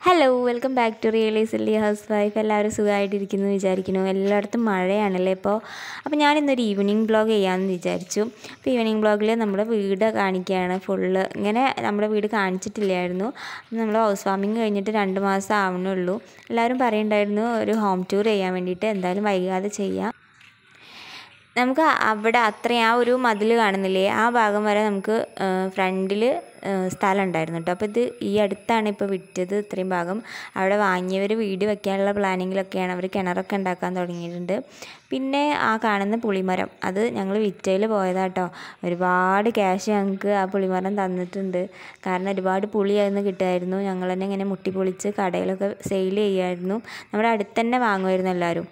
Hello welcome back to റിയലൈസ്ലി housewife എല്ലാവരും സുഖമായിട്ടിരിക്കുന്നു വിചാരിക്കുന്നു എല്ലായിടത്തും മഴയാണല്ലേ ഇപ്പോൾ അപ്പോൾ ഞാൻ ഇന്നൊരു ഈവനിങ് ബ്ലോഗ് ചെയ്യാമെന്ന് വിചാരിച്ചു അപ്പോൾ ഈവനിങ് ബ്ലോഗിൽ നമ്മുടെ വീട് കാണിക്കുകയാണ് ഫുള്ള് ഇങ്ങനെ നമ്മുടെ വീട് കാണിച്ചിട്ടില്ലായിരുന്നു നമ്മൾ ഹൗസ് വാമിങ് കഴിഞ്ഞിട്ട് രണ്ട് മാസം ആവണുള്ളൂ എല്ലാവരും പറയുന്നുണ്ടായിരുന്നു ഒരു ഹോം ടൂർ ചെയ്യാൻ വേണ്ടിയിട്ട് എന്തായാലും വൈകാതെ ചെയ്യാം നമുക്ക് അവിടെ അത്രയും ആ ഒരു മതിൽ കാണുന്നില്ലേ ആ ഭാഗം വരെ നമുക്ക് ഫ്രണ്ടിൽ സ്ഥലം ഉണ്ടായിരുന്നു കേട്ടോ അപ്പോൾ ഇത് ഈ അടുത്താണ് ഇപ്പോൾ വിറ്റത് ഇത്രയും ഭാഗം അവിടെ വാങ്ങിയവർ വീട് വെക്കാനുള്ള പ്ലാനിങ്ങിലൊക്കെയാണ് അവർ കിണറൊക്കെ ഉണ്ടാക്കാൻ തുടങ്ങിയിട്ടുണ്ട് പിന്നെ ആ കാണുന്ന പുളിമരം അത് ഞങ്ങൾ വിറ്റയിൽ പോയതാട്ടോ ഒരുപാട് ക്യാഷ് ഞങ്ങൾക്ക് ആ പുളിമരം തന്നിട്ടുണ്ട് കാരണം ഒരുപാട് പുളി അതിന് കിട്ടുമായിരുന്നു ഞങ്ങൾ തന്നെ ഇങ്ങനെ മുട്ടി പൊളിച്ച് കടയിലൊക്കെ സെയിൽ ചെയ്യുമായിരുന്നു നമ്മുടെ അടുത്ത് തന്നെ വാങ്ങുമായിരുന്നു എല്ലാവരും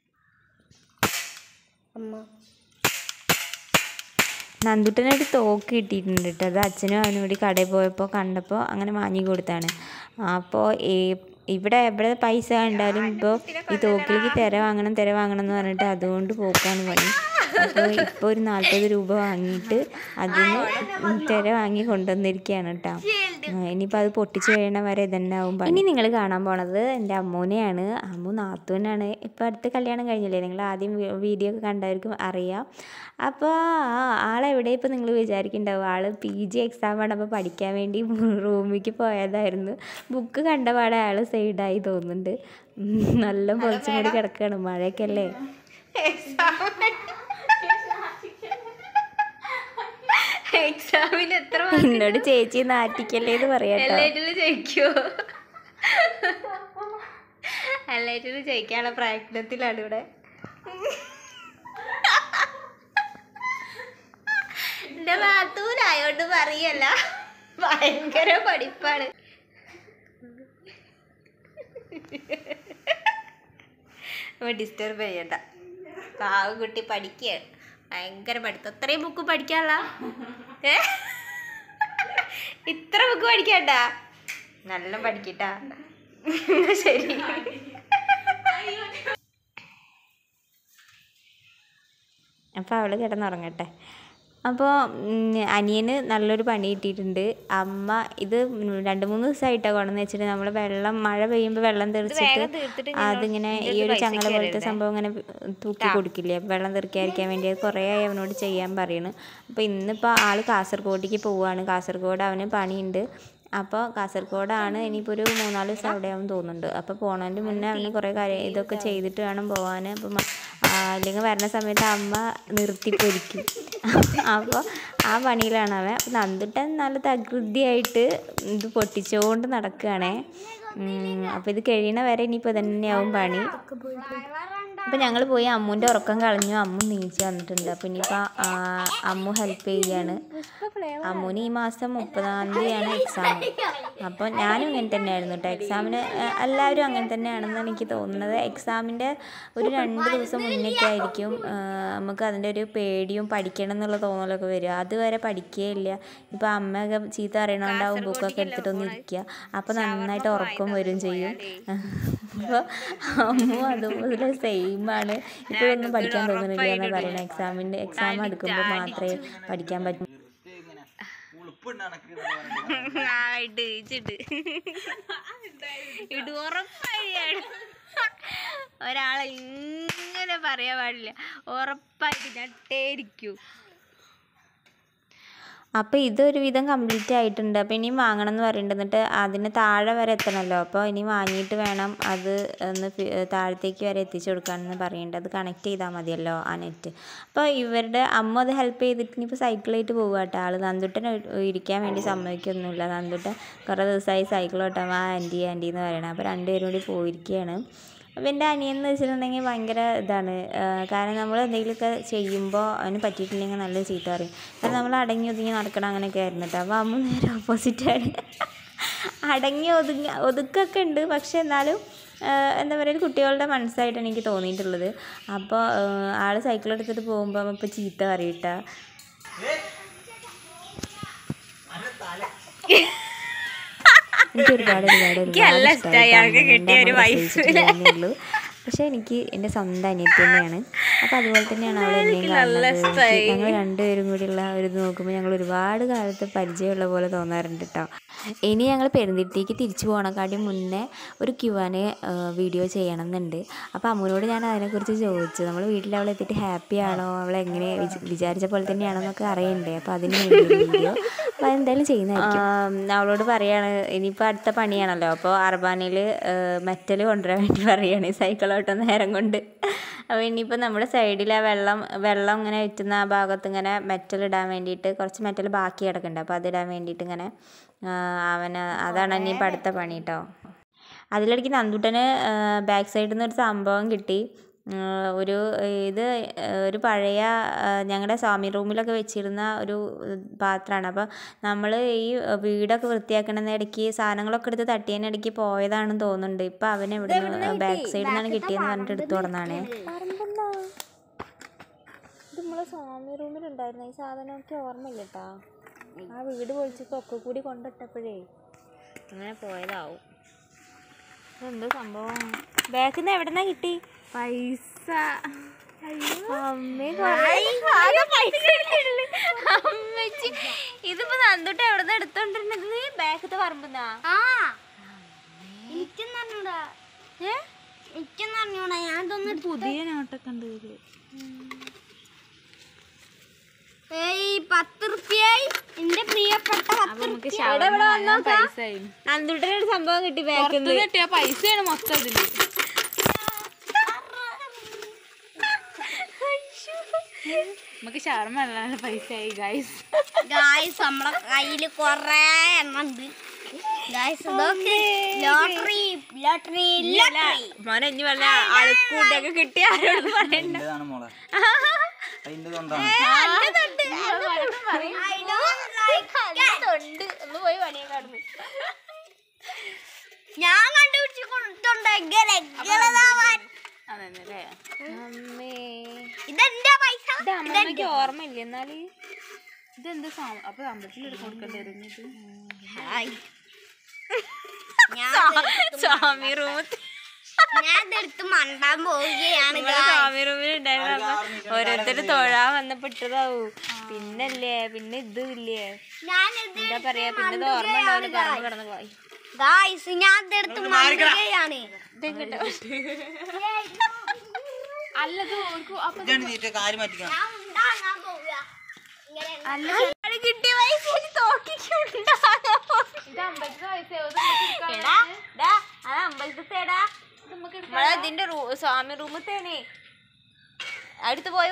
നന്ദുട്ടനൊരു തോക്ക് കിട്ടിയിട്ടുണ്ട് കേട്ടോ അത് അച്ഛനും അവനും കൂടി കടയിൽ പോയപ്പോൾ കണ്ടപ്പോൾ അങ്ങനെ വാങ്ങി കൊടുത്താണ് അപ്പോൾ ഇവിടെ എവിടെ പൈസ കണ്ടാലും ഇപ്പോൾ ഈ തോക്കിലേക്ക് തിര വാങ്ങണം തിര വാങ്ങണം എന്ന് പറഞ്ഞിട്ട് അതുകൊണ്ട് പോക്കാണ് പണി അപ്പോൾ ഇപ്പോൾ ഒരു നാൽപ്പത് രൂപ വാങ്ങിയിട്ട് അതിന് തിര വാങ്ങി കൊണ്ടുവന്നിരിക്കുകയാണ് കേട്ടോ ഇനിയിപ്പോൾ അത് പൊട്ടിച്ച് കഴിയണ വരെ ഇതന്നെ ആവും ഇനി നിങ്ങൾ കാണാൻ പോണത് എൻ്റെ അമ്മൂനെയാണ് അമ്മു നാത്തൂനാണ് ഇപ്പോൾ അടുത്ത് കല്യാണം കഴിഞ്ഞില്ലേ നിങ്ങൾ ആദ്യം വീഡിയോ ഒക്കെ കണ്ടവർക്കും അറിയാം അപ്പോൾ ആ ആളെവിടെ ഇപ്പോൾ നിങ്ങൾ വിചാരിക്കുന്നുണ്ടാവും ആൾ പി ജി എക്സാമാണ് അപ്പോൾ പഠിക്കാൻ വേണ്ടി റൂമിലേക്ക് പോയതായിരുന്നു ബുക്ക് കണ്ടപാടെ ആൾ സൈഡായി തോന്നുന്നുണ്ട് നല്ല പൊളിച്ചും കൂടി കിടക്കുകയാണ് മഴയൊക്കെ അല്ലേ എക്സാമിന് എത്ര എന്നോട് ചേച്ചി നാറ്റിക്കല്ലേ എന്ന് പറയാട്ടോ എല്ലാറ്റിലും ജയിക്കുവോ എല്ലാറ്റിലും ജയിക്കാനുള്ള പ്രയത്നത്തിലാണ് ഇവിടെ എന്റെ നാത്തൂരായോണ്ട് പറയല്ല ഭയങ്കര പഠിപ്പാണ് ഡിസ്റ്റർബ് ചെയ്യണ്ട പാവ കുട്ടി പഠിക്കുക ഭയങ്കര പഠിത്തം അത്രയും ബുക്ക് പഠിക്കാനുള്ള ഏ ഇത്ര ബുക്ക് പഠിക്കണ്ട നല്ല പഠിക്കട്ടാ ശരി അപ്പോൾ അവൾ കിടന്നുറങ്ങട്ടെ അപ്പോൾ അനിയന് നല്ലൊരു പണി കിട്ടിയിട്ടുണ്ട് അമ്മ ഇത് രണ്ട് മൂന്ന് ദിവസമായിട്ടാണ് കൊണ്ടെന്ന് വെച്ചിട്ട് നമ്മൾ വെള്ളം മഴ പെയ്യുമ്പോൾ വെള്ളം തെറിച്ചിട്ട് അതിങ്ങനെ ഈ ഒരു ചങ്ങല പോലത്തെ സംഭവം ഇങ്ങനെ തൂക്കി കൊടുക്കില്ലേ വെള്ളം തെറിക്കാതിരിക്കാൻ വേണ്ടി അത് കുറേ ആയി അവനോട് ചെയ്യാൻ പറയുന്നു അപ്പോൾ ഇന്നിപ്പോൾ ആൾ കാസർഗോഡേക്ക് പോവുകയാണ് കാസർഗോഡ് അവന് പണിയുണ്ട് അപ്പോൾ കാസർഗോഡാണ് ഇനിയിപ്പോൾ ഒരു മൂന്നാല് ദിവസം അവിടെ ആവും തോന്നുന്നുണ്ട് അപ്പോൾ പോണതിൻ്റെ മുന്നേ അവന് കുറേ കാര്യം ഇതൊക്കെ ചെയ്തിട്ട് വേണം പോകാൻ അപ്പം അല്ലെങ്കിൽ വരുന്ന സമയത്ത് അമ്മ നിർത്തി പൊരിക്കും അപ്പോൾ ആ പണിയിലാണ് അവൻ അപ്പം നന്ദുട്ടൻ നല്ല തകൃതിയായിട്ട് ഇത് പൊട്ടിച്ചുകൊണ്ട് നടക്കുകയാണേ അപ്പോൾ ഇത് കഴിയണ വരെ ഇനിയിപ്പോൾ തന്നെയാവും പണി അപ്പോൾ ഞങ്ങൾ പോയി അമ്മുൻ്റെ ഉറക്കം കളഞ്ഞു അമ്മു നീച്ച് വന്നിട്ടുണ്ട് അപ്പോൾ ഇനിയിപ്പോൾ അമ്മു ഹെൽപ്പ് ചെയ്യാണ് അമ്മുന് ഈ മാസം മുപ്പതാം തീയതിയാണ് എക്സാം അപ്പോൾ ഞാനും ഇങ്ങനെ തന്നെയായിരുന്നു കേട്ടോ എക്സാമിന് എല്ലാവരും അങ്ങനെ തന്നെയാണെന്നാണ് എനിക്ക് തോന്നുന്നത് എക്സാമിൻ്റെ ഒരു രണ്ട് ദിവസം മുന്നേക്കെ ആയിരിക്കും നമുക്ക് അതിൻ്റെ ഒരു പേടിയും പഠിക്കണം എന്നുള്ള തോന്നലൊക്കെ വരിക അതുവരെ പഠിക്കുകയില്ല ഇപ്പോൾ അമ്മയൊക്കെ ചീത്ത അറിയണോണ്ടാവും ബുക്കൊക്കെ എടുത്തിട്ടൊന്ന് ഇരിക്കുക അപ്പോൾ നന്നായിട്ട് ഉറക്കം വരും ചെയ്യും അപ്പോൾ അമ്മ അതുപോലെ സെയിമാണ് ഇപ്പോഴൊന്നും പഠിക്കാൻ തോന്നുന്നില്ല എന്നാണ് പറയുന്നത് എക്സാമിൻ്റെ എക്സാം എടുക്കുമ്പോൾ മാത്രമേ പഠിക്കാൻ പറ്റൂ ഇട് ഇച്ചിട്ട് ഇട് ഉറപ്പായാണ് ഒരാളെ ഇങ്ങനെ പറയാൻ പാടില്ല ഉറപ്പായിട്ട് ഞട്ടേരിക്കൂ അപ്പോൾ ഇതൊരു വിധം കംപ്ലീറ്റ് ആയിട്ടുണ്ട് അപ്പോൾ ഇനിയും വാങ്ങണം എന്ന് പറയുന്നുണ്ട് എന്നിട്ട് അതിന് താഴെ വരെ എത്തണമല്ലോ അപ്പോൾ ഇനി വാങ്ങിയിട്ട് വേണം അത് ഒന്ന് താഴത്തേക്ക് വരെ എത്തിച്ചു കൊടുക്കാമെന്ന് പറയുന്നുണ്ട് അത് കണക്ട് ചെയ്താൽ മതിയല്ലോ ആ നെറ്റ് അപ്പോൾ ഇവരുടെ അമ്മ അത് ഹെൽപ്പ് ചെയ്തിട്ട് ഇനിയിപ്പോൾ സൈക്കിളായിട്ട് പോകുക കേട്ടോ ആൾ നന്ദുട്ടൻ ഇരിക്കാൻ വേണ്ടി സമ്മതിക്കൊന്നുമില്ല നന്ദുട്ടൻ കുറേ ദിവസമായി സൈക്കിൾ ഓട്ടാൻ ആ ആൻറ്റി ആൻറ്റി എന്ന് പറയണം അപ്പോൾ രണ്ടുപേരും കൂടി പോയിരിക്കുകയാണ് അപ്പോൾ എൻ്റെ അനിയൻ എന്ന് വെച്ചിട്ടുണ്ടെങ്കിൽ ഭയങ്കര ഇതാണ് കാരണം നമ്മൾ എന്തെങ്കിലുമൊക്കെ ചെയ്യുമ്പോൾ അവന് പറ്റിയിട്ടില്ലെങ്കിൽ നല്ല ചീത്ത പറയും കാരണം നമ്മൾ അടങ്ങി ഒതുങ്ങി നടക്കണം അങ്ങനെയൊക്കെ ആയിരുന്നു കേട്ടോ അപ്പോൾ അമ്മ നേരെ ഓപ്പോസിറ്റാണ് അടങ്ങി ഒതുങ്ങി ഒതുക്കൊക്കെ ഉണ്ട് പക്ഷേ എന്നാലും എന്താ പറയുക കുട്ടികളുടെ മനസ്സായിട്ടാണ് എനിക്ക് തോന്നിയിട്ടുള്ളത് അപ്പോൾ ആൾ സൈക്കിൾ എടുത്തിട്ട് പോകുമ്പോൾ ഇപ്പോൾ ചീത്ത പറയട്ട എനിക്ക് ഒരുപാട് ഒരുപാട് ഒരുപാട് ഇഷ്ടമായി പക്ഷേ എനിക്ക് എൻ്റെ സ്വന്തം അനിയത്തി തന്നെയാണ് അപ്പോൾ അതുപോലെ തന്നെയാണ് അവൾ എന്നെയും കാണുന്നത് എനിക്ക് ഞങ്ങൾ രണ്ടുപേരും കൂടിയുള്ള ഒരു ഇത് നോക്കുമ്പോൾ ഞങ്ങൾ ഒരുപാട് കാലത്ത് പരിചയമുള്ള പോലെ തോന്നാറുണ്ട് കേട്ടോ ഇനി ഞങ്ങൾ പെരുന്തിരിത്തേക്ക് തിരിച്ചു പോകണക്കാട്ടി മുന്നേ ഒരു ക്യുവാന് വീഡിയോ ചെയ്യണം എന്നുണ്ട് അപ്പോൾ അമ്മൂനോട് ഞാൻ അതിനെക്കുറിച്ച് ചോദിച്ചു നമ്മൾ വീട്ടിൽ അവൾ എത്തിയിട്ട് ഹാപ്പി ആണോ അവൾ എങ്ങനെ വിച- വിചാരിച്ച പോലെ തന്നെയാണോ എന്നൊക്കെ അറിയണ്ടേ അപ്പോൾ അതിന് വേണ്ടി വീഡിയോ അപ്പോൾ അതെന്തായാലും ചെയ്യുന്നതായിരിക്കും അവളോട് പറയാണ് ഇനിയിപ്പോൾ അടുത്ത പണിയാണല്ലോ അപ്പോൾ അർബാനയിൽ മെറ്റൽ കൊണ്ടുവരാൻ വേണ്ടി പറയുകയാണ് ഈ സൈക്കിളോട്ടോ നേരം കൊണ്ട് അപ്പോൾ ഇനിയിപ്പോൾ നമ്മുടെ സൈഡിൽ ആ വെള്ളം വെള്ളം ഇങ്ങനെ വെറ്റുന്ന ആ ഭാഗത്ത് ഇങ്ങനെ മെറ്റൽ ഇടാൻ വേണ്ടിയിട്ട് കുറച്ച് മെറ്റൽ ബാക്കി കിടക്കുന്നുണ്ട് അപ്പോൾ അതിടാൻ വേണ്ടിയിട്ട് ഇങ്ങനെ ആ, അവന് അതാണ് ഇനിയിപ്പോൾ അടുത്ത പണി കേട്ടോ അതിലിടയ്ക്ക് നന്ദുട്ടന് ബാക്ക് സൈഡിൽ നിന്ന് ഒരു സംഭവം കിട്ടി ആ, ഒരു ഇത് ആ, ഒരു പഴയ ഞങ്ങളുടെ സ്വാമി റൂമിലൊക്കെ വെച്ചിരുന്ന ഒരു പാത്രമാണ് അപ്പോൾ നമ്മൾ ഈ വീടൊക്കെ വൃത്തിയാക്കണ ഇടയ്ക്ക് സാധനങ്ങളൊക്കെ എടുത്ത് തട്ടിയതിന് ഇടയ്ക്ക് പോയതാണെന്ന് തോന്നുന്നുണ്ട് ഇപ്പം അവൻ ഇവിടെ ബാക്ക് സൈഡിൽ നിന്നാണ് കിട്ടിയെന്ന് പറഞ്ഞിട്ട് എടുത്തു തുടർന്നാണേ ഇത് നമ്മളെ സ്വാമി റൂമിലുണ്ടായിരുന്നു ഈ സാധനമൊക്കെ ഓർമ്മയില്ല കേട്ടാ ആ വീട് പൊളിച്ചപ്പോൾ ഒക്കെ കൂടി കൊണ്ടിട്ടപ്പോഴേ അങ്ങനെ പോയതാവും എന്തോ സംഭവം ബാക്കിൽ നിന്ന് എവിടെ നിന്നാ കിട്ടി പൈസ അമ്മേ അമ്മച്ചി ഇതിപ്പോ നന്ദുട്ട് എവിടെ എടുത്തോണ്ടിരുന്നത് ബാക്കത്തെ പറമ്പുന്നാ ആ എനിക്കൊന്നും അറിഞ്ഞൂടാ എനിക്കൊന്നും അറിഞ്ഞൂടാ ഞാൻ ഇതൊന്നും പുതിയ നോട്ടൊക്കെ ഉണ്ട് ഏയ് പത്ത് റുപ്യായി എന്റെ പ്രിയപ്പെട്ട പത്ത് നമുക്ക് റുപ്യ പൈസ നന്ദുട്ടന് ഒരു സംഭവം കിട്ടി ബാക്കിൽ നിന്ന് കിട്ടിയ പൈസയാണ് മൊത്തം ഇതില് നമുക്ക് ഷവർമ അല്ലാതെ പൈസ ആയി ഗൈസ് ഗായ്സ് നമ്മളെ കയ്യില് കൊറേ എണ്ണം ഉണ്ട് ഗായ്സ് ഇതൊക്കെ ലോട്ടറി ലോട്ടറി ലോട്ടറി മോനെ ഇനി വല്ല ആൾക്കൂട്ടൊക്കെ കിട്ടി ആരോട് പറയണ്ട എന്റേതാണ് മോളെ അതിന്റെ തൊണ്ടാണ് ഞാൻ കണ്ടുപിടിച്ച് കൊടുത്തുണ്ട് എങ്ങനെ എങ്ങനെതാവാൻ അതന്നെ അമ്മേ ഇതെന്റെ പൈസ ഇത് അമ്മമ്മയ്ക്ക് ഓർമ്മയില്ല എന്നാല് ഇതെന്താ സാ- അപ്പൊ അമ്പലത്തിൽ കൊടുക്കേണ്ടി വരുന്നത് ഹായ്. ഞാൻ സ്വാമി റൂമിൽ ഞാൻ ഇതെടുത്ത് മണ്ടാൻ പോവുകയാണ് guys. സ്വാമി റൂമിൽ ഉണ്ടായിരുന്നു അപ്പൊ ഓരോരുത്തർ തൊഴാൻ വന്നപ്പെട്ടതാവൂ പിന്നല്ലേ പിന്നെ ഇത് ഇല്ലേ ഞാനിത് എന്താ പറയാ പിന്നെ ഇത് ഓർമ്മ ഉണ്ടാവില്ല പറമ്പ് കിടന്ന് പോയി ഗായ്സ് ഞാൻ ഇതെടുത്ത് മണ്ടുകയാണ് ഇതാണ് തീറ്റ കാര്യം മാറ്റിക്കണം ഞാൻ ഉണ്ടാകാൻ പോവുക ഇങ്ങനെ കിട്ടിയ പൈസ നമ്മളെ ഇതിന്റെ റൂ- സ്വാമി റൂമത്തേണേ അടുത്ത് പോയ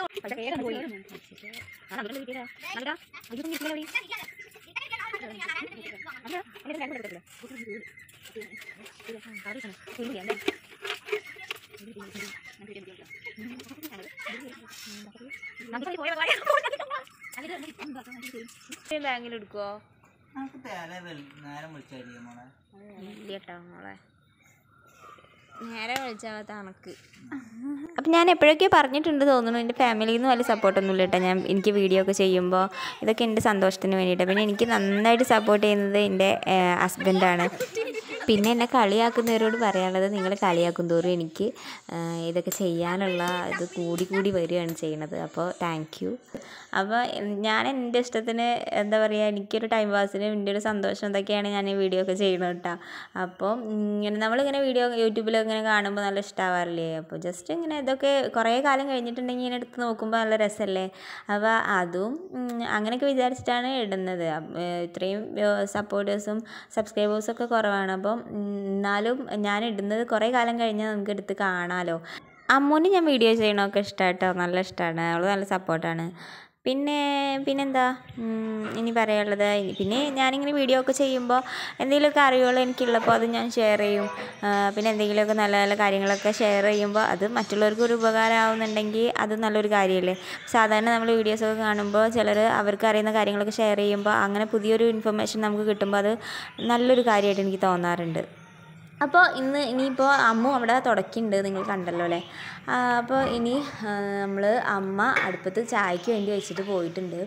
ബാങ്കിൽ എടുക്കുവോ നമുക്ക് തേരെ വെൾ- നേരം വിളിച്ചായിരിക്കും മോളെ ഇല്ല കേട്ടോ മോളെ നേരെ വിളിച്ചാൽ തണക്ക് അപ്പം ഞാൻ എപ്പോഴൊക്കെ പറഞ്ഞിട്ടുണ്ട് തോന്നുന്നു എൻ്റെ ഫാമിലിയിൽ നിന്ന് വലിയ സപ്പോർട്ടൊന്നും ഇല്ല കേട്ടോ ഞാൻ എനിക്ക് വീഡിയോ ഒക്കെ ചെയ്യുമ്പോൾ ഇതൊക്കെ എൻ്റെ സന്തോഷത്തിന് വേണ്ടിയിട്ട് പിന്നെ എനിക്ക് നന്നായിട്ട് സപ്പോർട്ട് ചെയ്യുന്നത് എൻ്റെ ഹസ്ബൻഡാണ് പിന്നെ എന്നെ കളിയാക്കുന്നവരോട് പറയാനുള്ളത് നിങ്ങൾ കളിയാക്കും തോറും എനിക്ക് ആ, ഇതൊക്കെ ചെയ്യാനുള്ള ഇത് കൂടി കൂടി വരികയാണ് ചെയ്യണത് അപ്പോൾ താങ്ക് യു അപ്പോൾ ഞാൻ എൻ്റെ ഇഷ്ടത്തിന് എന്താ പറയുക എനിക്കൊരു ടൈം പാസിന് എൻ്റെ ഒരു സന്തോഷം ഇതൊക്കെയാണ് ഞാൻ ഈ വീഡിയോ ഒക്കെ ചെയ്യണത് കേട്ടോ അപ്പോൾ ഇങ്ങനെ നമ്മളിങ്ങനെ വീഡിയോ യൂട്യൂബിൽ ഇങ്ങനെ കാണുമ്പോൾ നല്ല ഇഷ്ടമാവാറില്ലേ അപ്പോൾ ജസ്റ്റ് ഇങ്ങനെ ഇതൊക്കെ കുറേ കാലം കഴിഞ്ഞിട്ടുണ്ടെങ്കിൽ ഇങ്ങനെ എടുത്ത് നോക്കുമ്പോൾ നല്ല രസമല്ലേ അപ്പോൾ അതും ഉം, അങ്ങനെയൊക്കെ വിചാരിച്ചിട്ടാണ് ഇടുന്നത് അപ്പ- ഏഹ് ഇത്രയും സപ്പോർട്ടേഴ്സും സബ്സ്ക്രൈബേഴ്സും ഒക്കെ കുറവാണ് അപ്പം ഉം, എന്നാലും ഞാൻ ഇടുന്നത് കുറേ കാലം കഴിഞ്ഞാൽ നമുക്ക് എടുത്ത് കാണാമല്ലോ അമ്മൂന് ഞാൻ വീഡിയോ ചെയ്യണമൊക്കെ ഇഷ്ടമാണ് കേട്ടോ നല്ല ഇഷ്ടമാണ് അവൾ നല്ല സപ്പോർട്ടാണ് പിന്നെ പിന്നെന്താ ഉം, ഇനി പറയാനുള്ളത് ഇനി- പിന്നെ ഞാനിങ്ങനെ വീഡിയോ ഒക്കെ ചെയ്യുമ്പോൾ എന്തെങ്കിലുമൊക്കെ അറിവുകൾ എനിക്കുള്ളപ്പോൾ അത് ഞാൻ ഷെയർ ചെയ്യും ആ, പിന്നെ എന്തെങ്കിലുമൊക്കെ നല്ല നല്ല കാര്യങ്ങളൊക്കെ ഷെയർ ചെയ്യുമ്പോൾ അത് മറ്റുള്ളവർക്ക് ഒരു ഉപകാരമാവുന്നുണ്ടെങ്കിൽ അത് നല്ലൊരു കാര്യമല്ലേ സാധാരണ നമ്മൾ വീഡിയോസൊക്കെ കാണുമ്പോൾ ചിലർ അവർക്ക് അറിയുന്ന കാര്യങ്ങളൊക്കെ ഷെയർ ചെയ്യുമ്പോൾ അങ്ങനെ പുതിയൊരു ഇൻഫർമേഷൻ നമുക്ക് കിട്ടുമ്പോൾ അത് നല്ലൊരു കാര്യമായിട്ട് എനിക്ക് തോന്നാറുണ്ട് അപ്പോൾ ഇന്ന് ഇനിയിപ്പോൾ അമ്മു അവിടെ തുടക്കിയിട്ടുണ്ട് നിങ്ങൾ കണ്ടല്ലോ അല്ലേ അപ്പോൾ ഇനി നമ്മൾ അമ്മ അടുപ്പത്ത് ചായക്ക് വേണ്ടി വെച്ചിട്ട് പോയിട്ടുണ്ട്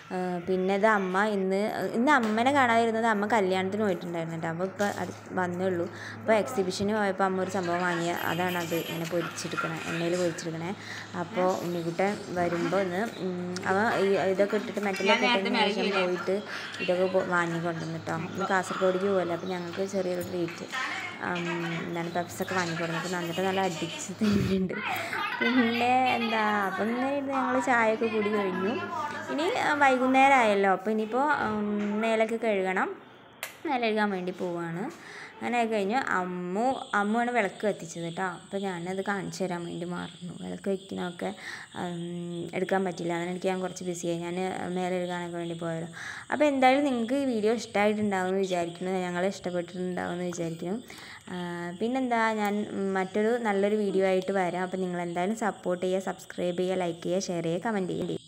ആ, പിന്നെ ഇത് അമ്മ ഇന്ന് ഇന്ന് അമ്മനെ കാണാതിരുന്നത് അമ്മ കല്യാണത്തിന് പോയിട്ടുണ്ടായിരുന്നു കേട്ടോ അപ്പോൾ ഇപ്പോൾ അടുത്ത് വന്നേ ഉള്ളൂ അപ്പോൾ എക്സിബിഷന് പോയപ്പോൾ അമ്മ ഒരു സംഭവം വാങ്ങിയ അതാണ് അത് ഇങ്ങനെ പൊരിച്ചെടുക്കണേ എണ്ണയിൽ പൊരിച്ചെടുക്കണേ അപ്പോൾ ഉണ്ണിക്കുട്ടൻ വരുമ്പോൾ ഇന്ന് ഉം, അവൻ ഈ ഇതൊക്കെ ഇട്ടിട്ട് മെറ്റലൊക്കെ ഇട്ടതിന് ശേഷം പോയിട്ട് ഇതൊക്കെ പോ- വാങ്ങിക്കൊണ്ടുവന്നു കേട്ടോ ഇന്ന് കാസർഗോഡേക്ക് പോകുമല്ലോ അപ്പോൾ ഞങ്ങൾക്ക് ചെറിയൊരു ട്രീറ്റ് എന്താണ് പെപ്സൊക്കെ വാങ്ങിക്കൊടുന്നിട്ട് നന്നിട്ട് നല്ല അടിച്ച് തിന്നിട്ടുണ്ട് പിന്നെ എന്താ അപ്പം ഇങ്ങനെ ഇരുന്ന് ഞങ്ങൾ ചായയൊക്കെ കൂടി കഴിഞ്ഞു ഇനി ആ, വൈകുന്നേരം ആയല്ലോ അപ്പോൾ ഇനിയിപ്പോൾ മേലൊക്കെ കഴുകണം മേലെ കഴുകാൻ വേണ്ടി പോവാണ് അങ്ങനെ ആയി കഴിഞ്ഞു അമ്മു അമ്മുവാണ് വിളക്ക് കത്തിച്ചത് കേട്ടോ അപ്പോൾ ഞാനത് കാണിച്ചു തരാൻ വേണ്ടി മറന്നു വിളക്ക് വയ്ക്കുന്നതൊക്കെ എടുക്കാൻ പറ്റില്ല അങ്ങനെ എനിക്ക് ഞാൻ കുറച്ച് ബിസിയായി ഞാൻ മേലെ എഴുകാനൊക്കെ വേണ്ടി പോയല്ലോ അപ്പോൾ എന്തായാലും നിങ്ങൾക്ക് ഈ വീഡിയോ ഇഷ്ടമായിട്ടുണ്ടാവുമെന്ന് വിചാരിക്കുന്നു ഞങ്ങളെ ഇഷ്ടപ്പെട്ടിട്ടുണ്ടാവുമെന്ന് വിചാരിക്കുന്നു ആ, പിന്നെന്താ ഞാൻ മറ്റൊരു നല്ലൊരു വീഡിയോ ആയിട്ട് വരാം അപ്പോൾ നിങ്ങൾ എന്തായാലും സപ്പോർട്ട് ചെയ്യുക സബ്സ്ക്രൈബ് ചെയ്യുക ലൈക്ക് ചെയ്യുക ഷെയർ ചെയ്യുക കമൻറ്റ് ചെയ്യുക